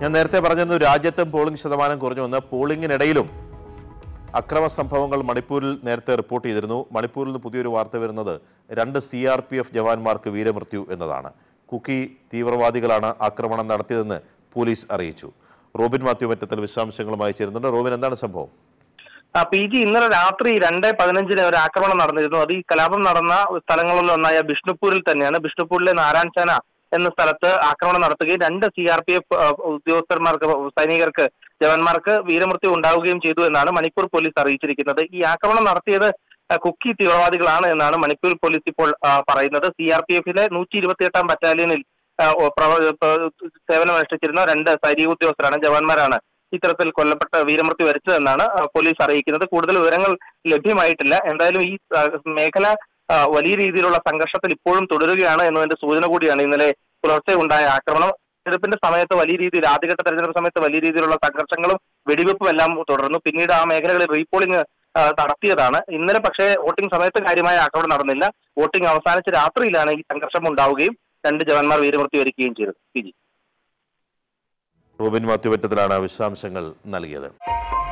ഞാൻ നേരത്തെ പറഞ്ഞിരുന്നു രാജ്യത്തും പോളിംഗ് ശതമാനം കുറഞ്ഞു വന്ന് പോളിംഗിനിടയിലും അക്രമ സംഭവങ്ങൾ മണിപ്പൂരിൽ നേരത്തെ റിപ്പോർട്ട് ചെയ്തിരുന്നു മണിപ്പൂരിൽ നിന്ന് പുതിയൊരു വാർത്ത വരുന്നത് രണ്ട് സി ആർ പി എഫ് ജവാന്മാർക്ക് വീരമൃത്യു എന്നതാണ് കുക്കി തീവ്രവാദികളാണ് ആക്രമണം നടത്തിയതെന്ന് പോലീസ് അറിയിച്ചു റോബിൻ മാത്യു മറ്റത്തിൽ വിശദാംശങ്ങളുമായി ചേരുന്നുണ്ട് റോബിൻ എന്താണ് സംഭവം ആ, പി ജി ഇന്നലെ രാത്രി രണ്ട് പതിനഞ്ചിന് ഒരു ആക്രമണം നടന്നിരുന്നു അത് ഈ കലാപം നടന്ന സ്ഥലങ്ങളിൽ ഒന്നായ ബിഷ്ണുപൂരിൽ തന്നെയാണ് ബിഷ്ണുപൂരിലെ നാരായൺചാന എന്ന സ്ഥലത്ത് ആക്രമണം നടത്തുകയും രണ്ട് സി ആർ പി എഫ് ഉദ്യോഗസ്ഥന്മാർക്ക് സൈനികർക്ക് ജവാന്മാർക്ക് വീരമൃത്യു ഉണ്ടാവുകയും ചെയ്തു എന്നാണ് മണിപ്പൂർ പോലീസ് അറിയിച്ചിരിക്കുന്നത് ഈ ആക്രമണം നടത്തിയത് ആ, കുക്കി തീവ്രവാദികളാണ് എന്നാണ് മണിപ്പൂർ പോലീസ് ഇപ്പോൾ ആ, പറയുന്നത് സി ആർ പി എഫിലെ നൂറ്റി ഇരുപത്തിയെട്ടാം ബറ്റാലിയനിൽ ആ, ഓ, പ്രവ- പ- സേവനമനുഷ്ഠിച്ചിരുന്ന രണ്ട് സൈനിക ഉദ്യോഗസ്ഥരാണ് ജവാന്മാരാണ് ഇത്തരത്തിൽ കൊല്ലപ്പെട്ട വീരമൃത്യു വരിച്ചതെന്നാണ് ആ, പോലീസ് അറിയിക്കുന്നത് കൂടുതൽ വിവരങ്ങൾ ലഭ്യമായിട്ടില്ല എന്തായാലും ഈ ആ, മേഖല ആ, വലിയ രീതിയിലുള്ള സംഘർഷത്തിൽ ഇപ്പോഴും തുടരുകയാണ് എന്നതിന്റെ സൂചന കൂടിയാണ് ഇന്നലെ പുലർച്ചെ ഉണ്ടായ ആക്രമണം തെരഞ്ഞെടുപ്പിന്റെ സമയത്ത് വലിയ രീതിയിൽ ആദ്യഘട്ട തെരഞ്ഞെടുപ്പ് സമയത്ത് വലിയ രീതിയിലുള്ള സംഘർഷങ്ങളും വെടിവെപ്പും എല്ലാം തുടർന്നു പിന്നീട് ആ മേഖലകളിൽ റീപോളിംഗ് ആ, നടത്തിയതാണ് ഇന്നലെ പക്ഷേ വോട്ടിംഗ് സമയത്ത് കാര്യമായ ആക്രമണം നടന്നില്ല വോട്ടിംഗ് അവസാനിച്ച രാത്രിയിലാണ് ഈ സംഘർഷം ഉണ്ടാവുകയും രണ്ട് ജവാന്മാർ വീരമൃത്യു വരിക്കുകയും ചെയ്തത് പി ജി റോബിൻ മാത്യു മറ്റത്തിലാണ് വിശദാംശങ്ങൾ നൽകിയത്